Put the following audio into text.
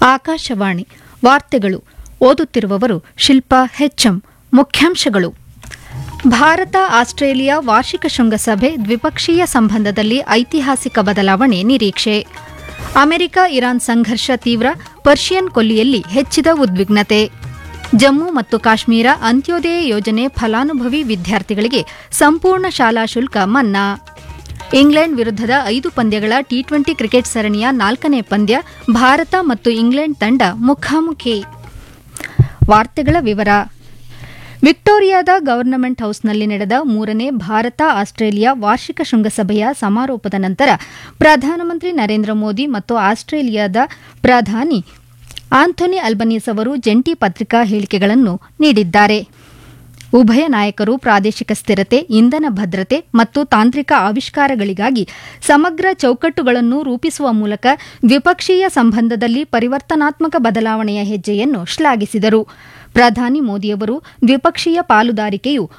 ಆಕಾಶವಾಣಿ ವಾರ್ತೆಗಳು ಓದುತ್ತಿರುವವರು ಶಿಲ್ಪಾ ಹೆಚ್ಎಂ ಮುಖ್ಯಾಂಶಗಳು ಭಾರತ ಆಸ್ಟ್ರೇಲಿಯಾ ವಾರ್ಷಿಕ ಶೃಂಗಸಭೆ ದ್ವಿಪಕ್ಷೀಯ ಸಂಬಂಧದಲ್ಲಿ ಐತಿಹಾಸಿಕ ಬದಲಾವಣೆ ನಿರೀಕ್ಷೆ ಅಮೆರಿಕ ಇರಾನ್ ಸಂಘರ್ಷ ತೀವ್ರ ಪರ್ಷಿಯನ್ ಕೊಲ್ಲಿಯಲ್ಲಿ ಹೆಚ್ಚಿದ ಉದ್ವಿಗ್ನತೆ ಜಮ್ಮು ಮತ್ತು ಕಾಶ್ಮೀರ ಅಂತ್ಯೋದಯ ಯೋಜನೆ ಫಲಾನುಭವಿ ವಿದ್ಯಾರ್ಥಿಗಳಿಗೆ ಸಂಪೂರ್ಣ ಶಾಲಾ ಶುಲ್ಕ ಮನ್ನಾ ಇಂಗ್ಲೆಂಡ್ ವಿರುದ್ಧದ ಐದು ಪಂದ್ಯಗಳ ಟಿ ಟ್ವೆಂಟಿ ಕ್ರಿಕೆಟ್ ಸರಣಿಯ ನಾಲ್ಕನೇ ಪಂದ್ಯ ಭಾರತ ಮತ್ತು ಇಂಗ್ಲೆಂಡ್ ತಂಡ ಮುಖಾಮುಖಿ ವಾರ್ತೆಗಳ ವಿವರ ವಿಕ್ಟೋರಿಯಾದ ಗವರ್ನಮೆಂಟ್ ಹೌಸ್ನಲ್ಲಿ ನಡೆದ ಮೂರನೇ ಭಾರತ ಆಸ್ಟ್ರೇಲಿಯಾ ವಾರ್ಷಿಕ ಶೃಂಗಸಭೆಯ ಸಮಾರೋಪದ ನಂತರ ಪ್ರಧಾನಮಂತ್ರಿ ನರೇಂದ್ರ ಮೋದಿ ಮತ್ತು ಆಸ್ಟ್ರೇಲಿಯಾದ ಪ್ರಧಾನಿ ಆಂಥೋನಿ ಅಲ್ಬನೀಸ್ ಅವರು ಜಂಟಿ ಪತ್ರಿಕಾ ಹೇಳಿಕೆಗಳನ್ನು ನೀಡಿದ್ದಾರೆ ಉಭಯ ನಾಯಕರು ಪ್ರಾದೇಶಿಕ ಸ್ಥಿರತೆ ಇಂಧನ ಭದ್ರತೆ ಮತ್ತು ತಾಂತ್ರಿಕ ಆವಿಷ್ಕಾರಗಳಿಗಾಗಿ ಸಮಗ್ರ ಚೌಕಟ್ಟುಗಳನ್ನು ರೂಪಿಸುವ ಮೂಲಕ ದ್ವಿಪಕ್ಷೀಯ ಸಂಬಂಧದಲ್ಲಿ ಪರಿವರ್ತನಾತ್ಮಕ ಬದಲಾವಣೆಯ ಹೆಜ್ಜೆಯನ್ನು ಶ್ಲಾಘಿಸಿದರು ಪ್ರಧಾನಿ ಮೋದಿಯವರು ದ್ವಿಪಕ್ಷೀಯ ಪಾಲುದಾರಿಕೆಯು